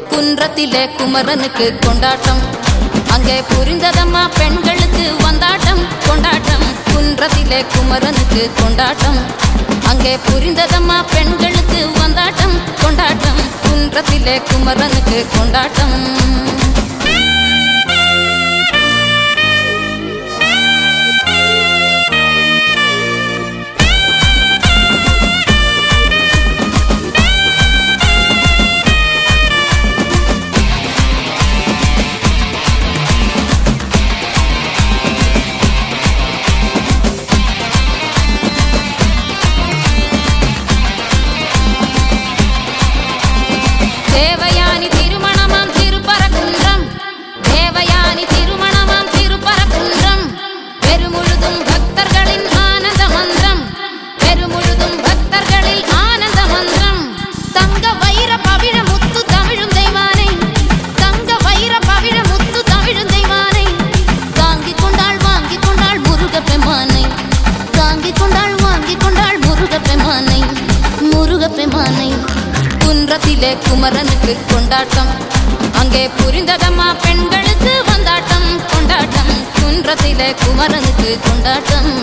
குன்றத்திலே குமரனுக்கு கொண்டாட்டம் அங்கே புரிந்ததம்மா பெண்களுக்கு வந்தாட்டம் கொண்டாட்டம் குன்றத்திலே குமரனுக்கு கொண்டாட்டம் அங்கே புரிந்ததம்மா பெண்களுக்கு வந்தாட்டம் கொண்டாட்டம் குன்றத்திலே குமரனுக்கு கொண்டாட்டம் தேவயானி திருமணமாம் திருப்பரகுன்றம் தேவயானி திருமணமாம் திருப்பரகுன்றம் பெருமுழுதும் பக்தர்களின் ஆனந்த மந்திரம் பெருமுழுதும் பக்தர்களில் ஆனந்த மந்திரம் தங்க வைர பவிழ முத்து தமிழும் தெய்வானை தங்க வைர பவிழ முத்து தமிழும் தெய்வானை தாங்கிக் கொண்டாள் வாங்கிக் கொண்டாள் முருக பெமானை தாங்கிக் கொண்டாள் வாங்கிக் கொண்டாள் முருக பெமானை முருக பெமானை குன்றத்திலே குமரனுக்கு கொண்டாட்டம் அங்கே புரிந்ததம்மா பெண்களுக்கு வந்தாட்டம் கொண்டாட்டம் குன்றத்திலே குமரனுக்கு கொண்டாட்டம்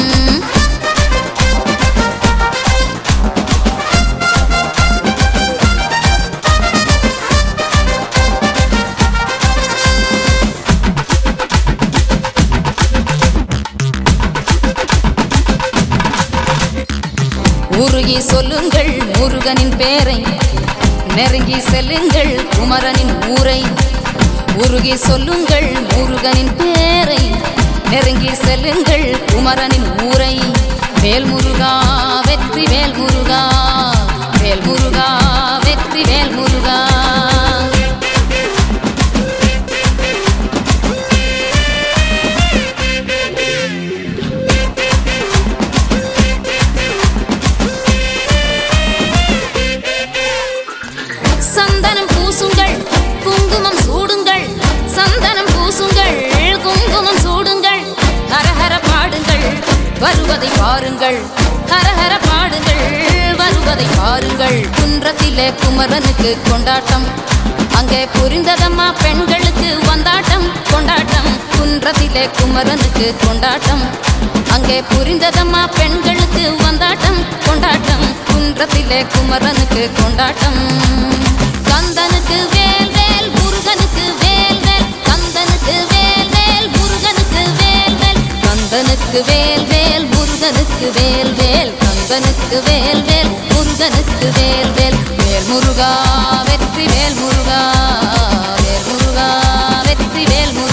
உருகி சொல்லுங்கள் முருகனின் பேரை நெருங்கி செல்லுங்கள் குமரனின் ஊரை உருகி சொல்லுங்கள் முருகனின் பேரை நெருங்கி செல்லுங்கள் குமரனின் ஊரை வேல் முருகா வெற்றி வேல் முருகா வேல் முருகா வெற்றி வேல் முருகா சந்தனம் பூசுங்கள் குங்குமம் சூடுங்கள் சந்தனம் பூசுங்கள் குங்குமம் சூடுங்கள் ஹரஹர பாடுங்கள் வருவதை பாருங்கள் ஹரஹர பாடுங்கள் வருவதை பாருங்கள் குன்றத்திலே குமரனுக்கு கொண்டாட்டம் அங்கே புரிந்ததம்மா பெண்களுக்கு வந்தாட்டம் கொண்டாட்டம் குன்றத்திலே குமரனுக்கு கொண்டாட்டம் அங்கே புரிந்ததம்மா பெண்களுக்கு வந்தாட்டம் கொண்டாட்டம் குன்றத்திலே குமரனுக்கு கொண்டாட்டம் கந்தனுக்கு வேல் வேல் முருகனுக்கு வேல் வேல் கந்தனுக்கு வேல் வேல் முருகனுக்கு வேல் வேல் கந்தனுக்கு வேல் வேல் முருகனுக்கு வேல் வேல் கந்தனுக்கு வேல் வேல் முருகனுக்கு வேல் வேல் வேல் முருகா வெற்றி வேல் முருகா வேல் முருகா வெற்றி வேல் முருகா